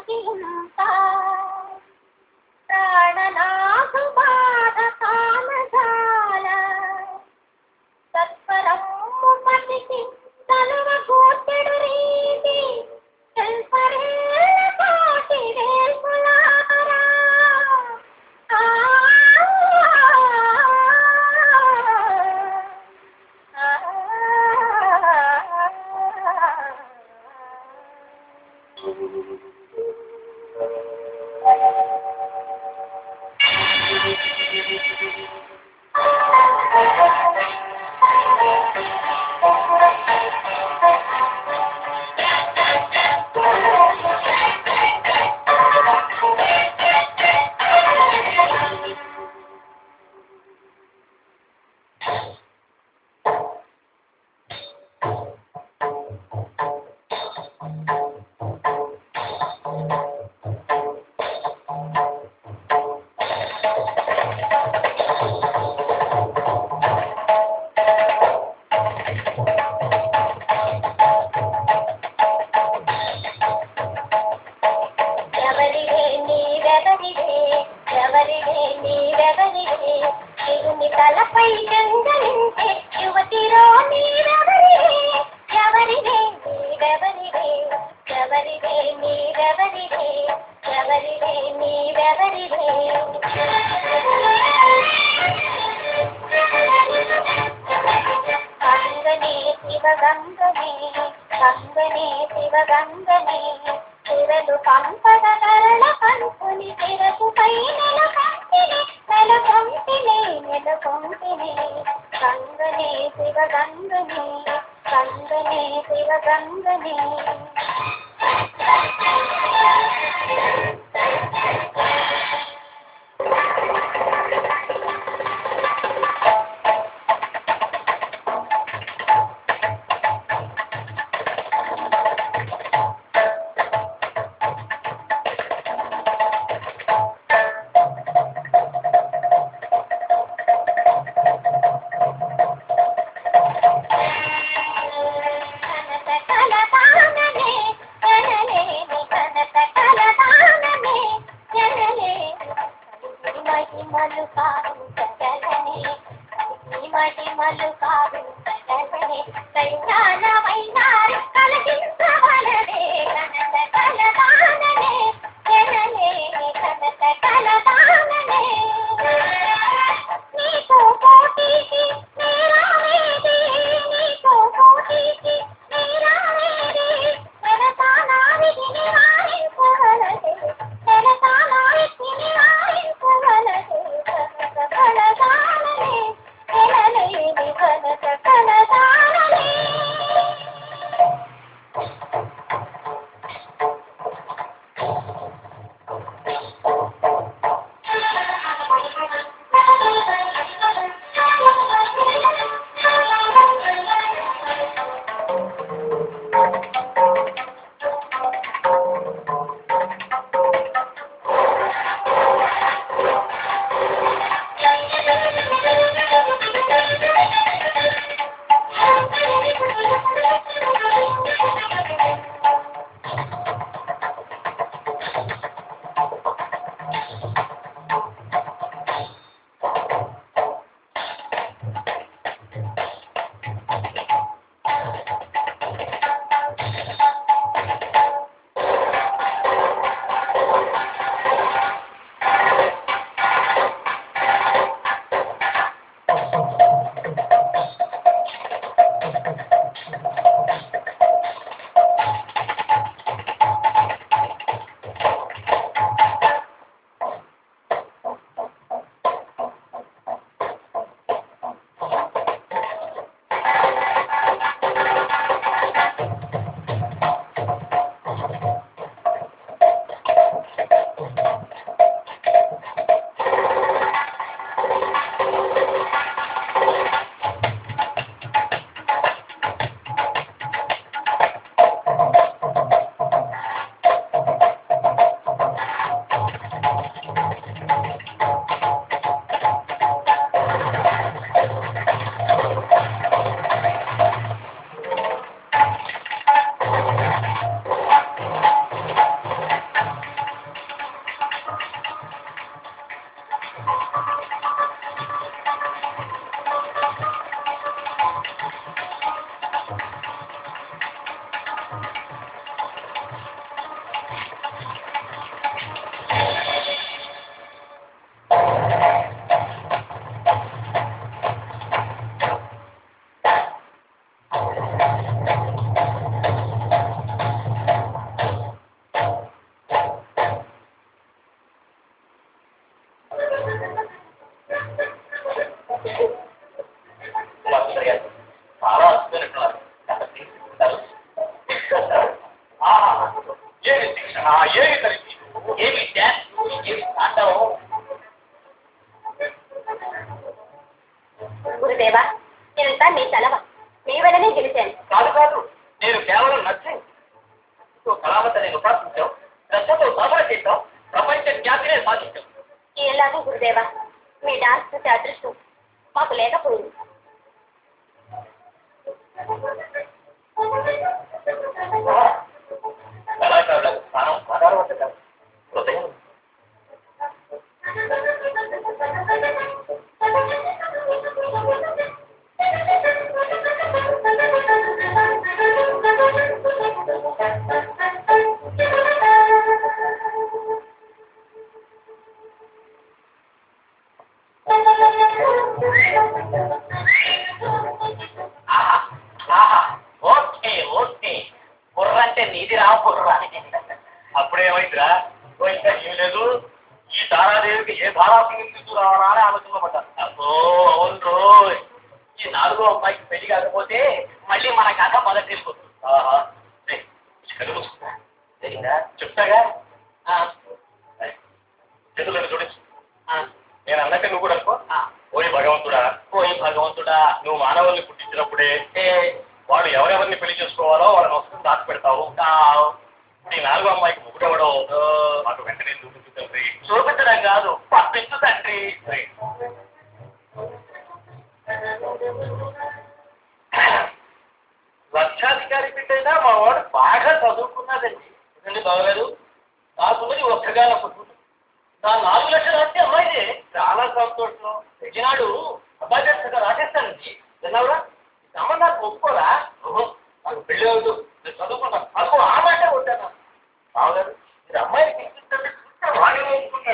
ఇంత ప్రాణనాథు బాధ కామజాల తత్పరము పతికి తనువ కూర్చెడు రీతి తెల్పరేళ్ళ కోటి వేల్పులారా ఆ ఎవరివే నీవెవరివే ఎవరివే నీవెవరివే శివుని తలపై గంగలించే యువతిరో నీవెవరివే ఎవరివే నీవెవరివే ఎవరివే నీవెవరివే ఎవరివే నీవెవరివే గంగనే శివ గంగనే గంగనే శివ గంగనే తిరలు పంపద కరళ పంపుని తిరకు పై నెలకొంటిని నెలకొంటిని నెలకొంటిని గంగనే శివ గంగనే గంగనే శివ గంగనే కనక కలతాననే ఏమి తల్లి ఏమి విద్య ఏమి తాండవం గురుదేవా ఇదంతా మీ చలవ మీ వల్లనే గెలిచాను కాదు కాదు నేను కేవలం నర్సింగ్ కళావత నేను ఉపాసించాం శ్రద్ధతో సాధన చేశాం ప్రపంచ ఖ్యాతినే సాధించాం ఎలాగో గురుదేవా మీ డాన్స్ చూసే అదృష్టం మాకు లేకపోయింది కళాకారులకు స్థానం సాధారణ కాదు హృదయం ఆహా, ఆహా, ఓకే ఓకే బుర్ర అంటే నీది రా బుర్ర అప్పుడేమైందిరా ఓ ఇంకా ఏం లేదు ఈ తారాదేవికి ఏ ధారాసింగం తీసుకురావాలా అని ఆలోచనలో పడ్డా అబ్బో అవును రోయ్. ఈ నాలుగో అమ్మాయికి పెళ్లి కాకపోతే మళ్ళీ మన కథ మొదటి వెళ్ళిపోతుంది ఆహా రేయ్, కళ్ళు మూసుకుంటా జరిగిందా చెప్తాగా ఆ, రేయ్, చేతులను చూడించు ఆ, నేను అన్నట్టు నువ్వు కూడా అనుకో ఓయ్ భగవంతుడా ఓయ్ భగవంతుడా నువ్వు మానవుల్ని పుట్టించినప్పుడే ఏ, వాళ్ళు ఎవరెవరిని పెళ్లి చేసుకోవాలో వాళ్ళని వస్తుంది దాచి పెడతావు ఇప్పుడు ఈ నాలుగో అమ్మాయికి ముగ్గురెవడో మాకు వెంటనే చూపించు తండ్రి చూపించడం కాదు పంపించు తండ్రి లక్షాధికారి బిడ్డైనా మా వాడు బాగా చదువుకున్నాడండి ఎందుకంటే బాగలేదు నాకున్నది ఒక్కగానే పుట్టుకుంటుంది నా నాలుగు లక్షలు వస్తే అమ్మాయిదే చాలా సంతోషం తెగినాడు అబ్బాయి చేస్తా రాసేస్తానండి విన్నావురా ఈ సంబంధానికి ఒప్పుకోరా ఓహో, నాకు పెళ్ళి అవుతూ నేను చదువుకున్నాను నాకు ఆ మాట కొట్టాను బావగారు మీరు అమ్మాయిని తీసుకుంటే వాడిని ఒప్పుకున్నాడు